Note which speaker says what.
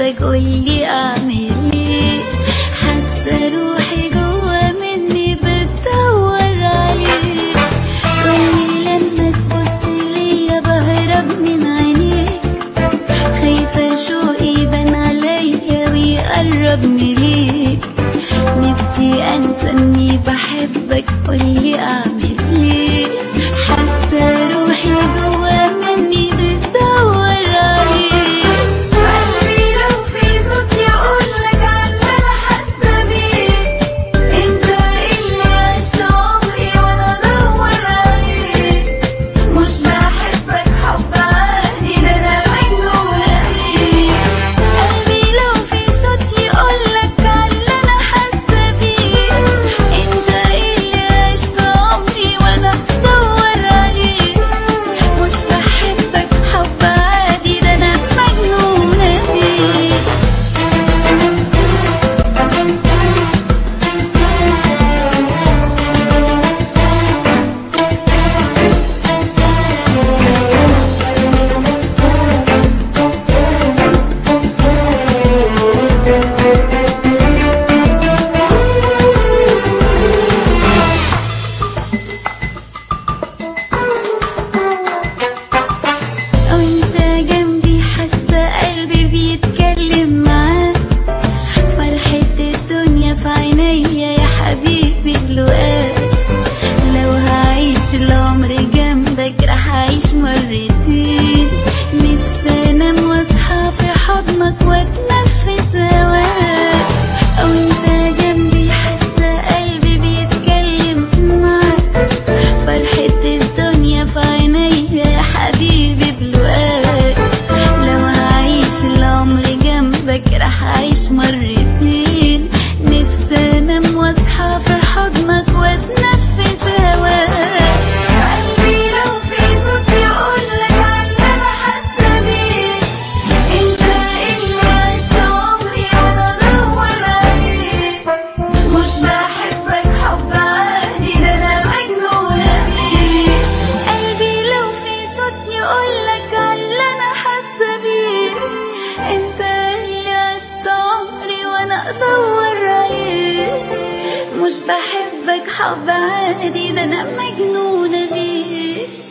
Speaker 1: بحبك قولي اعمل ايه حاسه روحي جوا مني بتدور عليك قولي لما تبص ليا بهرب من عينيك خايفه شوقي يبان عليا ويقربني ليك نفسي انسى اني بحبك قولي اعمل ايه حاسه روحي جوا مني بتدور عليك قلبي لو في صوت يقولك على اللي انا حاسه بيه انت اللي عشت عمري وانا ادور عليك مش بحبك حب عادي ده انا مجنونه بيك قلبي لو في صوت يقولك على اللي انا حاسه بيه انت اللي عشت عمري وانا ادور عليك مش بحبك حب عادي ده انا مجنونه بيك وانت جنبي حاسه قلبي بيتكلم معاك فرحة الدنيا في عينيا يا حبيبي اللقاء لو هعيش العمر جنبك راح اعيش مرتين نفسي انام واصحى في حضنك واتنفس هواك وانت جنبي حاسه قلبي بيتكلم معاك فرحة الدنيا في عينيا يا حبيبي بلقاك لو هعيش العمر جنبك راح اعيش مرتين نفسي انام واصحى في حضنك واتنفس هواك قلبي لو في صوت يقولك على اللي انا حاسه بيه انت اللي عشت عمري وانا ادور عليك مش بحبك حب عادي ده انا مجنونه بيك قلبي لو في صوت يقولك على اللي انا حاسه بيه انت اللي عشت عمري وانا ادور عليك مش بحبك حب عادي ده انا مجنونه بيك